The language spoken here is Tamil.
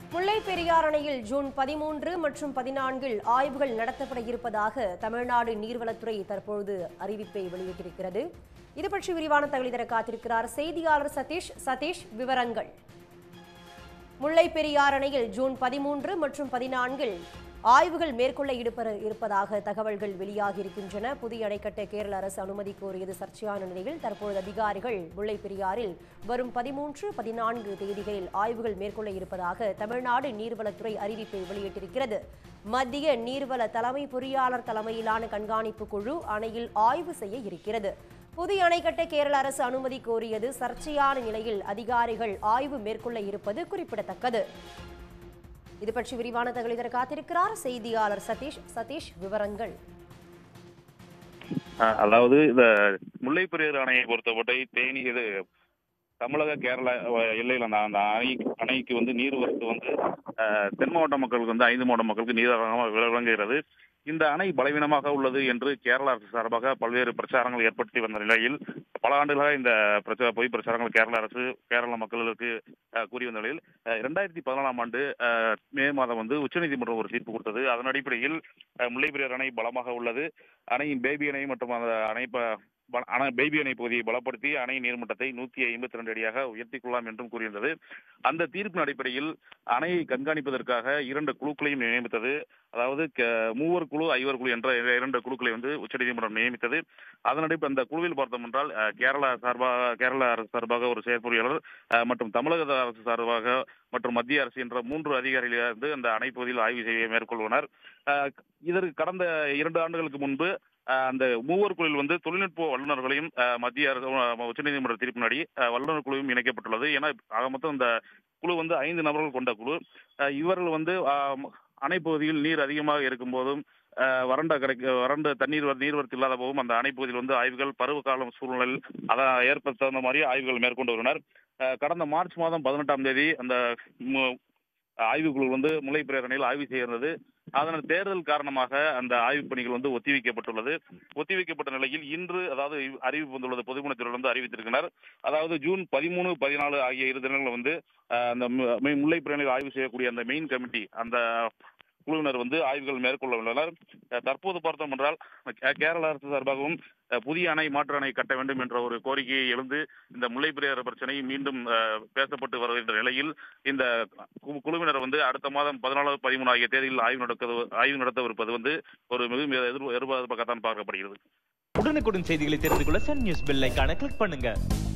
முல்லை பெரியார் அணையில் ஜூன் பதிமூன்று மற்றும் பதினான்கில் ஆய்வுகள் நடத்தப்பட இருப்பதாக தமிழ்நாடு நீர்வளத்துறை தற்பொழுது அறிவிப்பை வெளியிட்டிருக்கிறது இது பற்றி விரிவான தகவல் தர காத்திருக்கிறார் செய்தியாளர் சதீஷ் சதீஷ் விவரங்கள் முல்லை பெரியார் அணையில் ஜூன் பதிமூன்று மற்றும் பதினான்கில் ஆய்வுகள் மேற்கொள்ள இருப்ப- இருப்பதாக தகவல்கள் வெளியாகி இருக்கின்றன புதிய அணை கட்ட கேரள அரசு அனுமதி கோரியது சர்ச்சையான நிலையில் தற்பொழுது அதிகாரிகள் முல்லை பெரியாறில் வரும் பதிமூன்று பதினான்கு தேதிகளில் ஆய்வுகள் மேற்கொள்ள இருப்பதாக தமிழ்நாடு நீர்வளத்துறை அறிவிப்பை வெளியிட்டிருக்கிறது மத்திய நீர்வள தலைமை பொறியாளர் தலைமையிலான கண்காணிப்பு குழு அணையில் ஆய்வு செய்ய இருக்கிறது புதிய அணை கட்ட கேரள அரசு அனுமதி கோரியது சர்ச்சையான நிலையில் அதிகாரிகள் ஆய்வு மேற்கொள்ள இருப்பது குறிப்பிடத்தக்கது இது பற்றி விரிவான தகவலை தர காத்திருக்கிறார் செய்தியாளர் சதீஷ் சதீஷ் விவரங்கள் அஹ் அதாவது இந்த முல்லை பெரியாறு அணையை பொறுத்தவரை தேனி இது தமிழக கேரள அஹ், எல்லையில் அந்த அந்த அணை அணைக்கு வந்து நீர் வரத்து வந்து அஹ், தென் மாவட்ட மக்களுக்கு வந்து ஐந்து மாவட்ட மக்களுக்கு நீராக விளங்குகிறது இந்த அணை பலவீனமாக உள்ளது என்று கேரள அரசு சார்பாக பல்வேறு பிரச்சாரங்கள் ஏற்படுத்தி வந்த நிலையில் பல ஆண்டுகளாக இந்த பிரச்சார பொய் பிரச்சாரங்கள் கேரள அரசு கேரள மக்களுக்கு அஹ், கூறி வந்த நிலையில் இரண்டாயிரத்தி பதினாலாம் ஆண்டு அஹ், மே மாதம் வந்து உச்சநீதிமன்றம் ஒரு தீர்ப்பு கொடுத்தது அதன் அடிப்படையில் அஹ், முல்லை பெரியாறு அணை பலமாக உள்ளது அணையின் பேபி அணை மற்றும் அந்த அணை ப- ப- அணை பேபி அணை பகுதியை பலப்படுத்தி அணை நீர்மட்டத்தை நூத்தி ஐம்பத்தி ரெண்டு அடியாக உயர்த்திக் கொள்ளலாம் என்றும் கூறியிருந்தது அந்த தீர்ப்பின் அடிப்படையில் அணையை கண்காணிப்பதற்காக இரண்டு குழுக்களையும் நியமித்தது அதாவது க- மூவர் குழு ஐவர் குழு என்ற இர- இரண்டு குழுக்களை வந்து உச்சநீதிமன்றம் நியமித்தது அதன் அடிப்படை அந்த குழுவில் பார்த்தோம் என்றால் அஹ், கேரளா சார்பாக கேரள அரசு சார்பாக ஒரு செயற்பொறியாளர் அஹ், மற்றும் தமிழக அரசு சார்பாக மற்றும் மத்திய அரசு என்ற மூன்று அதிகாரிகள் வந்து அந்த அணை பகுதியில் ஆய்வு செய்ய மேற்கொள்வனர் அஹ், இதற்கு கடந்த இரண்டு ஆண்டுகளுக்கு முன்பு அஹ், அந்த மூவர் குழுவில் வந்து தொழில்நுட்ப வல்லுநர்களையும் அஹ், மத்திய அரசு அஹ், உச்சநீதிமன்ற தீர்ப்பின்படி அஹ், வல்லுநர் குழுவும் இணைக்கப்பட்டுள்ளது ஏன்னா ஆக மொத்தம் இந்த குழு வந்து ஐந்து நபர்கள் கொண்ட குழு அஹ், இவர்கள் வந்து அஹ், அணை பகுதியில் நீர் அதிகமாக இருக்கும் போதும் அஹ், வறண்ட கிடைக்க வறண்ட தண்ணீர் வர- நீர்வரத்து இல்லாத போதும் அந்த அணை பகுதியில் வந்து ஆய்வுகள் பருவகாலம் சூழ்நிலையில் அதை ஏற்ப தகுந்த மாதிரி ஆய்வுகள் மேற்கொண்டு வருனர் அஹ், கடந்த மார்ச் மாதம் பதினெட்டாம் தேதி அந்த மு- ஆய்வுக்குழு வந்து முல்லை பெரியார் அணையில் ஆய்வு செய்ய இருந்தது அதன் தேர்தல் காரணமாக அந்த ஆய்வுப் பணிகள் வந்து ஒத்திவைக்கப்பட்டுள்ளது ஒத்திவைக்கப்பட்ட நிலையில் இன்று அதாவது அறிவிப்பு வந்துள்ளது பொதுமணத்திலிருந்து அறிவித்திருக்கிறார் அதாவது ஜூன் பதிமூணு பதினாலு ஆகிய இரு தினங்கள் வந்து அஹ், அந்த மு- மெ- முல்லை பெரியாறில் ஆய்வு செய்யக்கூடிய அந்த மெயின் கமிட்டி அந்த குழுவினர் வந்து ஆய்வுகள் மேற்கொள்ள உள்ளனர் அஹ், தற்போது பார்த்தோம் என்றால் கே- கேரள அரசு சார்பாகவும் அஹ், புதிய அணை மாற்று அணை கட்ட வேண்டும் என்ற ஒரு கோரிக்கையை எழுந்து இந்த முல்லை பெரியாறு பிரச்சனை மீண்டும் அஹ், பேசப்பட்டு வருகின்ற நிலையில் இந்த கு- குழுவினர் வந்து அடுத்த மாதம் பதினாலு பதிமூணு ஆகிய தேதியில் ஆய்வு நடக்க ஆய்வு நடத்தவிருப்பது வந்து ஒரு மிகவும் எதிர் எதிர்பார்ப்பாகத்தான் பார்க்கப்படுகிறது உடனுக்குடன் செய்திகளை தெரிந்து கொள்ள சன் நியூஸ் பெல் ஐகானை கிளிக் பண்ணுங்க